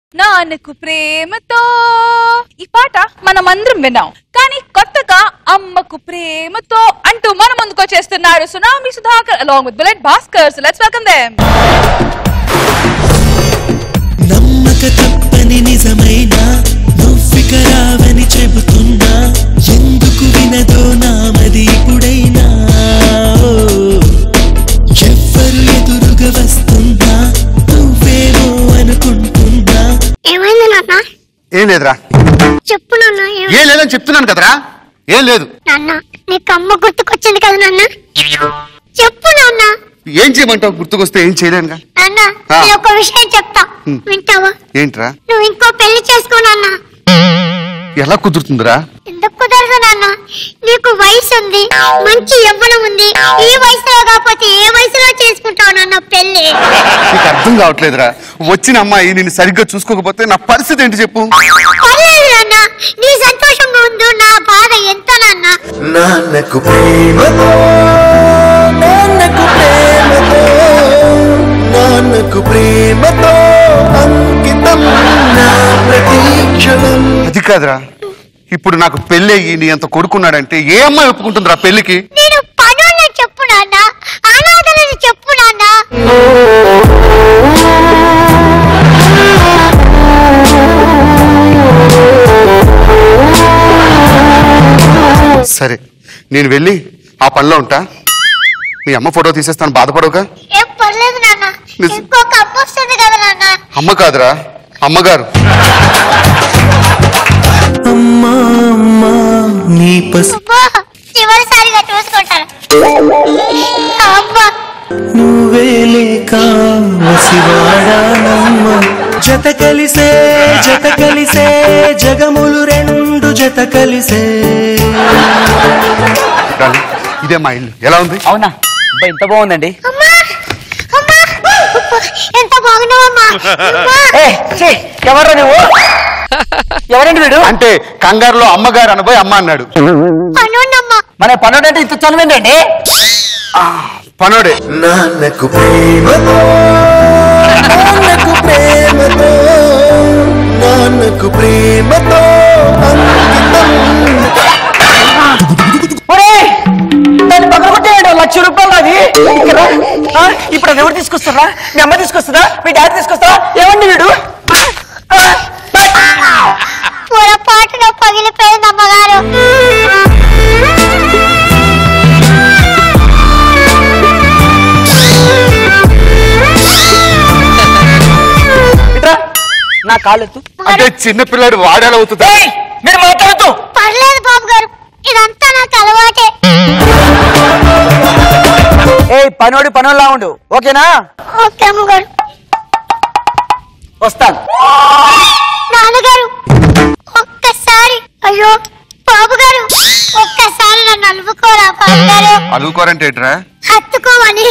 నాన్నకు ప్రేమతో ఈ పాట మనం అందరం విన్నాం కానీ కొత్తగా అమ్మకు ప్రేమతో అంటూ మన ముందుకు వచ్చేస్తున్నారు tsunami Sudhakar along with bullet Bhaskar so let's welcome them నమ్మక తప్పని నిజమైన నువ్విక రావని చెబుతున్నా ఎందుకు వినదో నామది ఇప్పుడైనా ఓ, ఎవ్వరు ఎదురుగా వస్తున్నా నువ్వేమో అనుకుంటున్నా ఏమైంది నాన్న ఏం లేదురా చెప్పు నాన్న ఏం- ఏం లేదని చెప్తున్నాను కదరా ఏం లేదు నాన్న నీకు అమ్మ గుర్తుకొచ్చింది కదా నాన్న చెప్పు నాన్న ఏం చేయమంటావు గుర్తుకొస్తే ఏం చేయలేనుగా నాన్న ఆ. నేను ఒక విషయం చెప్తా హ్మ్. వింటావా ఏంట్రా నువ్వు ఇంకో పెళ్లి చేసుకో నాన్న ఎలా కుదురుతుందిరా ఎందుకు కుదరదు నాన్న నీకు వయసు ఉంది మంచి యవ్వనం ఉంది ఈ వయసులో కాకపోతే ఏ వయసులో చేసుకుంటావు నాన్న పెళ్లి నీకు అర్థం కావట్లేదురా వచ్చిన అమ్మాయి నిన్ను సరిగ్గా చూసుకోకపోతే నా పరిస్థితి ఏంటి చెప్పు పర్లేదు నాన్న నీ సంతోషం ముందు నా బాధ ఎంత నాన్న నాన్నకు ప్రేమతో నాన్నకు ప్రేమతో నాన్నకు ప్రేమతో అంకితం నా ప్రతీక్షణం అది కాదురా ఇప్పుడు నాకు పెళ్ళి అయ్యి నీ అంత కొడుకున్నాడంటే ఏ అమ్మాయి ఒప్పుకుంటుందిరా పెళ్లికి నేను పనులను చెప్పు నాన్న అనాథలను చెప్పు నాన్న సరే నేను వెళ్ళి ఆ పనిలో ఉంటా మీ అమ్మ ఫోటో తీసేస్తాను బాధపడవుగా ఏం పర్లేదు నాన్న నిజం. ఇంకొక అమ్మ వస్తుంది కదా నాన్న అమ్మ కాదురా అమ్మగారు అమ్మా అమ్మా నీ పసు అబ్బా చివరిసారిగా చూసుకుంటాను అబ్బా నువ్వే లేక వసివాడానమ్మ జత కలిసే జత కలిసే జగములు రెండు జత కలిసే డార్లింగ్, ఇదే మా ఇల్లు ఎలా ఉంది అవునా అబ్బా ఎంత బాగుందండి అమ్మా అమ్మా అబ్బా, ఎంత బాగున్నావమ్మా అమ్మా ఏ ఛీ, ఎవర్రా నువ్వు ఎవరండి వీడు అంటే కంగారులో అమ్మగారు అనబోయి అమ్మ అన్నాడు పనున్నమ్మా మన పనుడు అంటే ఇంత చనువేంటండి పనోడే నాన్నకు ప్రేమతో నాన్నకు ప్రేమతో నాన్నకు ప్రేమతో అంకితం ఒరేయ్, దాన్ని పక్కన కొట్టేయండి లక్ష రూపాయలు అది ఇక్కడ ఆ, ఇప్పుడు అది ఎవరు తీసుకొస్తారా మీ అమ్మ తీసుకొస్తుందా మీ డాడీ తీసుకొస్తారా ఏమండి వీడు ఆ, ఆ, పొరపాటున పగిలిపోయింది అమ్మగారు ఇట్రా నా కాళ్ళెత్తు అంటే చిన్న పిల్లాడు వాడేలా అవుతుంది ఏయ్, మీరు మాట్లాడుతూ పర్లేదు బాబు గారు ఇదంతా నాకు అలవాటే ఏ పనోడి పనుల్లా ఉండు ఓకేనా ఓకే అమ్మగారు వస్తాను నాన్నగారు ఒక్కసారి అయ్యో బాబు గారు ఒక్కసారి నన్ను అలుపుకోరా బాబు గారు అలుగుకోరంటే ఏంట్రా హత్తుకోమని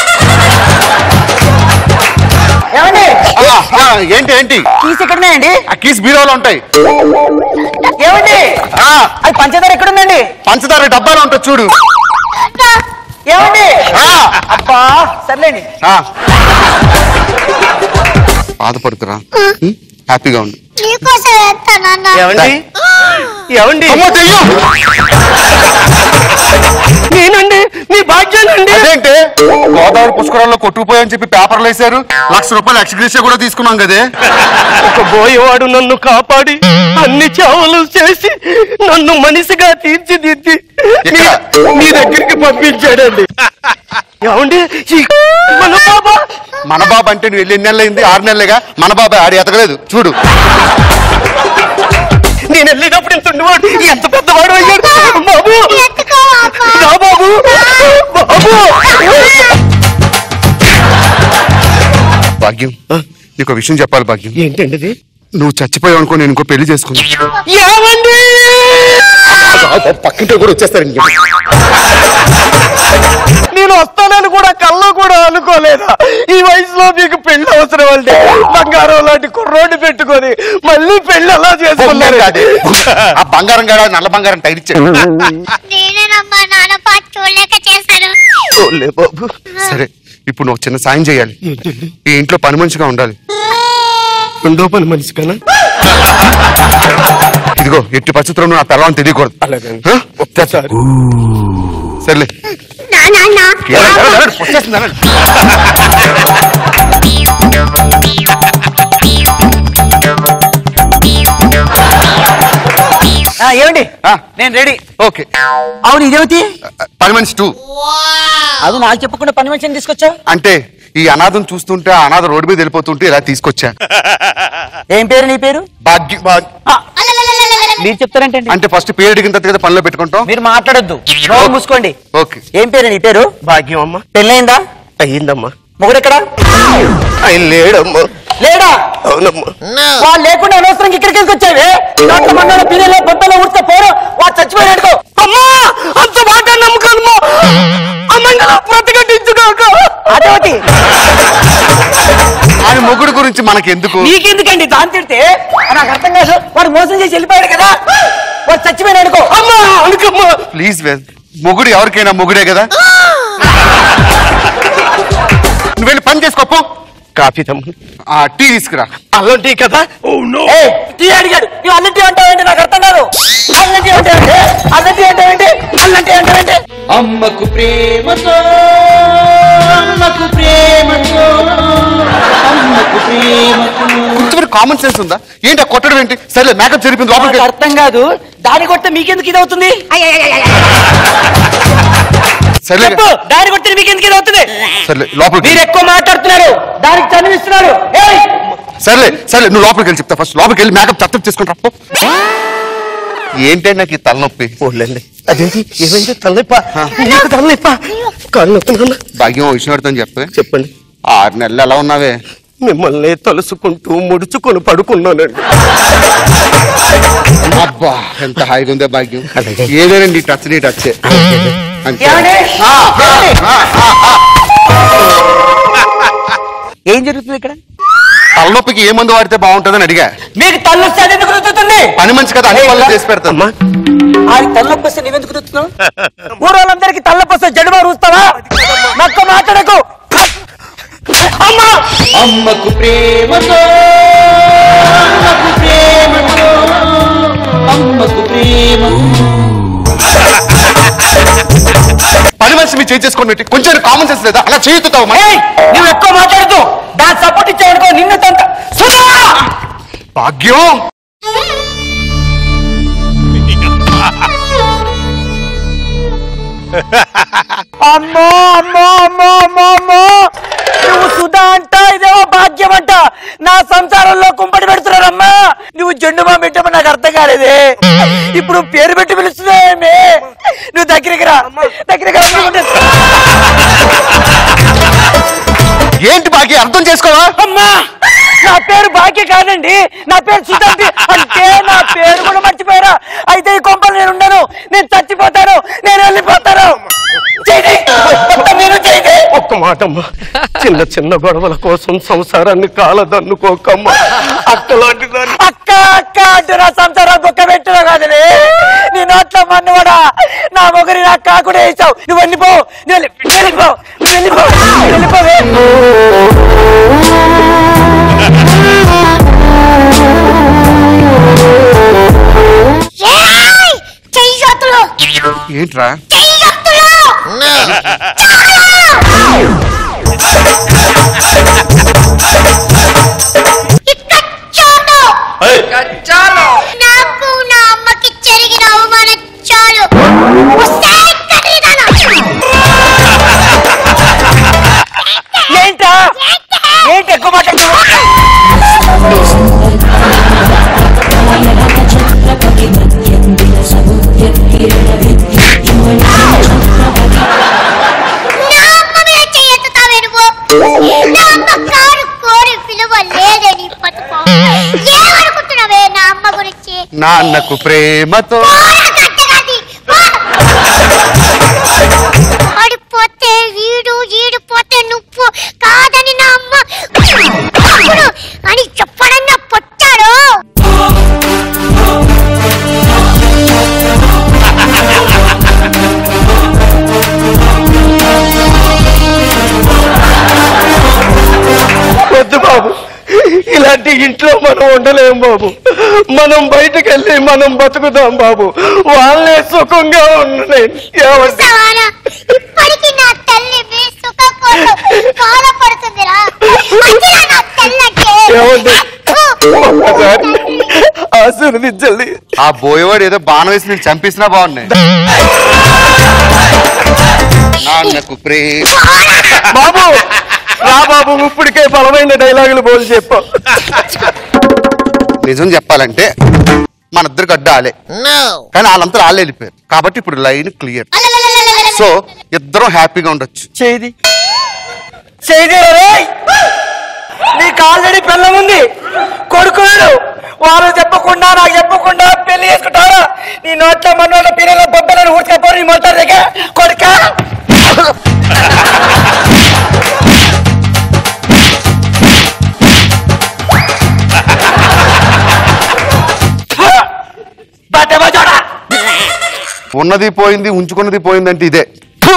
ఏమండి ఆ, ఆ, ఏంటి ఏంటి కీస్ ఎక్కడున్నా అండి ఆ కీస్ బీరోలో ఉంటాయి ఏమండి ఆ అది పంచదార ఎక్కడుందండి పంచదార డబ్బాలో ఉంటుంది చూడు ఏమండి ఆ, అబ్బా సర్లేండి ఆ. బాధపడుతురా ఉం? హ్యాపీగా ఉండు నీకోసం ఎంత నాన్న ఏమండి ఏమండి అమ్మో దెయ్యం! నేనండి మీ భాగ్యానండి అదేంటి గోదావరి పుష్కరాల్లో కొట్టుకుపోయని చెప్పి పేపర్లు వేశారు లక్ష రూపాయలు ఎక్స్గ్రేషియా కూడా తీసుకున్నాం కదే ఒక బోయేవాడు నన్ను కాపాడి అన్ని చావులు చేసి నన్ను మనిషిగా తీర్చిదిద్ది మీ- ఎక్కడ? మీ దగ్గరికి పంపించాడండి ఏమండి ఈ మన బాబా మన బాబు అంటే నువ్వు వెళ్ళి ఎన్ని నెలలు అయింది ఆరు నెలలేగా మన బాబాయ్ ఆడి ఎతకలేదు చూడు నేను వెళ్ళేటప్పుడు ఎంత ఉండేవాడు ఎంత పెద్దవాడు అయ్యాడు బాబు ఎత్తుకోవా అమ్మా. నా బాబు బాబు భాగ్యం నీకు ఒక విషయం చెప్పాలి భాగ్యం ఏంటండి ఇది? నువ్వు చచ్చిపోయావు అనుకో నేను ఇంకో పెళ్లి చేసుకున్నా ఏమండి పక్కింటి కూడా వచ్చేస్తారు ఇంక. నేను వస్తానని కూడా కల్లో కూడా అనుకోలేదా ఈ వయసులో మీకు పెళ్లి అవసరం అంటే బంగారం లాంటి కుర్రోడ్ని పెట్టుకొని మళ్ళీ పెళ్లి ఎలా చేసుకున్నారు కాదే. ఆ బంగారం కాడ నల్ల బంగారం టైర్ ఇచ్చాడు నేనేనమ్మా నాన్న పాటు చూడలేక చేశాను ఓలే బాబు సరే ఇప్పుడు నువ్వు చిన్న సాయం చేయాలి ఈ ఇంట్లో పని మనిషిగా ఉండాలి రెండో పని మనిషి కన్నా ఇదిగో ఎట్టి పరిస్థితుల్లో నువ్వు నా పిల్లవాడిని తెలియకూడదు అలాగండి హ? ఒక్కసారి సర్లే నా నాన్న ఎలా- ఎలా- ఎలా- వచ్చేస్తుంది, ఎలా? ఆ, ఏమండి ఆ. నేను రెడీ ఓకే అవును ఇదేమిటి పని మనిషి టూ అది నాకు చెప్పకుండా పని మనిషిని తీసుకొచ్చావు అంటే ఈ అనాథం చూస్తుంటే ఆ అనాథ రోడ్డు మీద వెళ్ళిపోతుంటే ఇలా తీసుకొచ్చా ఏం పేరు నీ పేరు భాగ్య భాగ్- ఆ, మీరు చెప్తారంటండి అంటే ఫస్ట్ పేరు అడిగిన తర్వాత కదా పనిలో పెట్టుకుంటాం మీరు మాట్లాడొద్దు నోరు మూసుకోండి ఓకే ఏం పేరు నీ పేరు భాగ్యం అమ్మా పెళ్ళయిందా అయ్యిందమ్మా మొగుడు ఎక్కడ ఆయన లేడమ్మా లేడా అవునమ్మా వాళ్ళు లేకుండా అనవసరంగా ఇక్కడికి ఎందుకు వచ్చావే నోట్ల మండల పీరియలో బొత్తలో ఉడితే పోరు వాడు చచ్చిపోయాడు అమ్మా అంత మాట నమ్మకమ్మా అమ్మంగా ప్రతిఘటించుకోక అదేమిటి ఆయన మొగుడు గురించి మనకి ఎందుకు నీకెందుకండి దాని తిడితే నాకు అర్థం కాదు వాడు మోసం చేసి వెళ్ళిపోయాడు కదా వాడు చచ్చిపోయాడు అనుకో అమ్మా అనుకమ్మా ప్లీజ్ మొగుడు ఎవరికైనా మొగుడే కదా నువ్వు వెళ్ళి పని చేసుకోపో కాఫీ తమ్ము ఆ టీ తీసుకురా అల్లం టీ కదా ఏయ్, టీ అడిగాడు నువ్వు అల్లం టీ అంటావేంటి నాకు అర్థం కాదు అల్లం టీ అంటావేంటి అల్లం టీ అంటావేంటి అల్లం టీ అంటావేంటి అమ్మకు ప్రేమతో అమ్మకు ప్రేమతో అమ్మకు ప్రేమతో కొంచెం కామన్ సెన్స్ ఉందా ఏంటి ఆ కొట్టడం ఏంటి సరే మేకప్ జరిపింది లోపలికి నాకు అర్థం కాదు దాని కొడితే మీకెందుకు ఇది అవుతుంది సరే చెప్పు దాని కొడితే మీకెందుకు ఇది అవుతుంది సర్లే లోపలికి మీరు ఎక్కువ మాట్లాడుతున్నారు దానికి చదివిస్తున్నారు ఏయ్! సర్లే సర్లే నువ్వు లోపలికి వెళ్ళి చెప్తా ఫస్ట్ లోపలికి వెళ్ళి మేకప్ చట్టం చేసుకుంటా పో. ఏంటే నాకు ఈ తలనొప్పి పోలేండి అదేంటి ఏమైంది తలనొప్ప నీకు తలనొప్ప కాళ్ళు నొప్పి నాన్న భాగ్యం విషయం అర్థం చెప్పే చెప్పండి ఆరు నెలలు ఎలా ఉన్నావే మిమ్మల్ని తలుసుకుంటూ ముడుచుకొని పడుకున్నానండి అబ్బా ఎంత హాయిగా ఉందే భాగ్యం ఏదైనా నీ టచ్ నీ టచ్ అంతే ఏమండి? ఆ, ఆ, ఆ, ఆ, ఆ. ఏం జరుగుతుంది ఇక్కడ తలనొప్పికి ఏ మందు వాడితే బాగుంటుందని అడిగా మీకు తల్లు వస్తే అది ఎందుకు రుద్దుతుంది పని మంచి కదా అన్ని పనులు చేసి పెడతాను అమ్మా ఆడి తల్లొప్పి వస్తే నువ్వెందుకు రుద్దుతున్నావు ఊరోళ్ళందరికీ తల్లొప్పి వస్తే జడుమా రూస్తావా నక్క మాట్లాడకు అమ్మా అమ్మకు ప్రేమతో అమ్మకు ప్రేమతో అమ్మకు ప్రేమ పని మనిషి మీరు చేంజ్ చేసుకోండి పెట్టి కొంచెం కామన్ సెన్స్ లేదా అలా చేయుతావు ఏయ్, నువ్వు ఎక్కువ మాట్లాడుతూ దాని సపోర్ట్ ఇచ్చావనుకో నిన్ను తంత సుధా! భాగ్యం అమ్మో అమ్మో అమ్మో అమ్మో అమ్మో నువ్వు సుధా అంట ఇదేమో భాగ్యం అంట నా సంసారంలో కుంపడి పెడుతున్నారమ్మా నువ్వు జెండు మా పెట్టమో నాకు అర్థం కాలేదే ఇప్పుడు పేరు పెట్టి పిలుస్తున్నావేమే నువ్వు దగ్గరికి రా దగ్గరికి రా ఏంటి భాగ్యం అర్థం చేసుకోవా అమ్మా నా పేరు భాగ్య కాదండి నా పేరు సుధాంతి అంటే నా పేరు కూడా మర్చిపోయారా అయితే ఈ కొంపలు నేను ఉండను నేను చచ్చిపోతాను నేను వెళ్ళిపోతాను చేయండి. మొత్తం నేను చేయండి ఒక్క మాట అమ్మా చిన్న చిన్న గొడవల కోసం సంసారాన్ని కాలదన్నుకోకమ్మా అక్కలాంటి దాన్ని అక్క అక్క అంటూ నా సంసారం బొక్క పెట్టినా కాదని నీ నోట్లో మన్నవాడా నా మొగరి నా కాకుండా వేసావు నువ్వు వెళ్ళిపో నువ్వు వెళ్ళి- నువ్వు వెళ్ళిపో నువ్వు వెళ్ళిపో నువ్వు వెళ్ళిపోవే ఏయ్! చెయ్యొత్తులు ఏంట్రా చెయ్యొత్తులు ఇక్కడ చాలు నాకు నా అమ్మకి జరిగిన అవమానం చాలు వస్తే కదిలిదానా? ఏంటా ఏంటి ఎక్కువ మాట్లాడుతున్నావు నా అమ్మ మీద చెయ్యెత్తుతావే నువ్వు? నా అమ్మ కారు కోరి పిలువ లేదని పట్టుకో ఏమనుకుంటున్నావే నా అమ్మ గురించి నాన్నకు ప్రేమతో పోరా కట్టగాది, పో. పడిపోతే వీడు ఈడిపోతే నువ్వు కాదని నా అమ్మ అప్పుడు అని చెప్పడన్నా పొచ్చాడు వద్దు బాబు ఇలా ఇలాంటి ఇంట్లో మనం ఉండలేం బాబు మనం బయటకు వెళ్ళి మనం బతుకుదాం బాబు వాళ్ళే సుఖంగా ఉండలేను ఏమంటే సవారా ఇప్పటికి నా తల్లి మీ సుఖం కోసం బాధపడుతుందిరా అదిరా నా తెల్లంటే ఏమండి ఒక్కసారి ఆశీర్వదించండి ఆ బోయవాడు ఏదో బాణం వేసి నేను చంపేసినా బాగున్నాయి నాన్నకు ప్రేమ బాబు రా బాబు ఇప్పటికే బలమైన డైలాగులు బోల్ చెప్పు నిజం చెప్పాలంటే మన ఇద్దరికి అడ్డు ఆలే కానీ వాళ్ళంతా ఆలే వెళ్ళిపోయారు కాబట్టి ఇప్పుడు లైన్ క్లియర్ సో ఇద్దరం హ్యాపీగా ఉండొచ్చు చేది చేది రేయ్! నీకు ఆల్రెడీ పిల్లం ఉంది కొడుకున్నాడు వాళ్ళు చెప్పకుండా నాకు చెప్పకుండా పెళ్లి చేసుకుంటారా నీ నోట్ల మన నోట్ల పిల్లల బొబ్బలను ఊడ్చుకపోరు నీ మొత్తం దగ్గర కొడుక బట్టబజోడా ఉన్నది పోయింది ఉంచుకున్నది పోయింది అంటే ఇదే ఫు!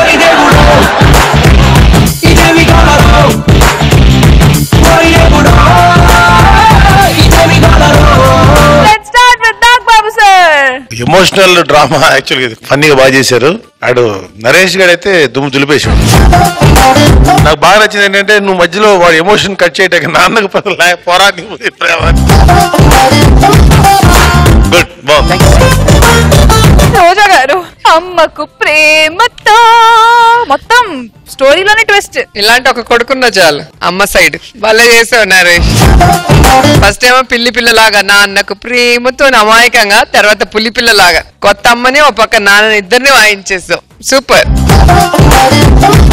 Let's start with Nag Babu sir emotional drama యాక్చువల్గా ఇది ఫన్నీగా బాగా చేశారు ఆడు నరేష్ గారు అయితే దుమ్ము దులిపేశాడు నాకు బాగా నచ్చింది ఏంటంటే నువ్వు మధ్యలో వాడు ఎమోషన్ కట్ చేయటానికి నాన్నకు ప- లే- పోరా నీవు ఈ ప్రేమ అని. గుడ్ బాగుంది రోజా గారు అమ్మకు ప్రేమతో మొత్తం స్టోరీలోనే ట్విస్ట్ ఇలాంటి ఒక కొడుకున్న చాలు అమ్మ సైడ్ భలే చేసావు నరేష్ ఫస్ట్ ఏమో పిల్లి పిల్లలాగా నాన్నకు ప్రేమతో అమాయకంగా తర్వాత పులి పిల్లలాగా కొత్త అమ్మని ఒక పక్క నాన్న ఇద్దరిని వాయించేసావు సూపర్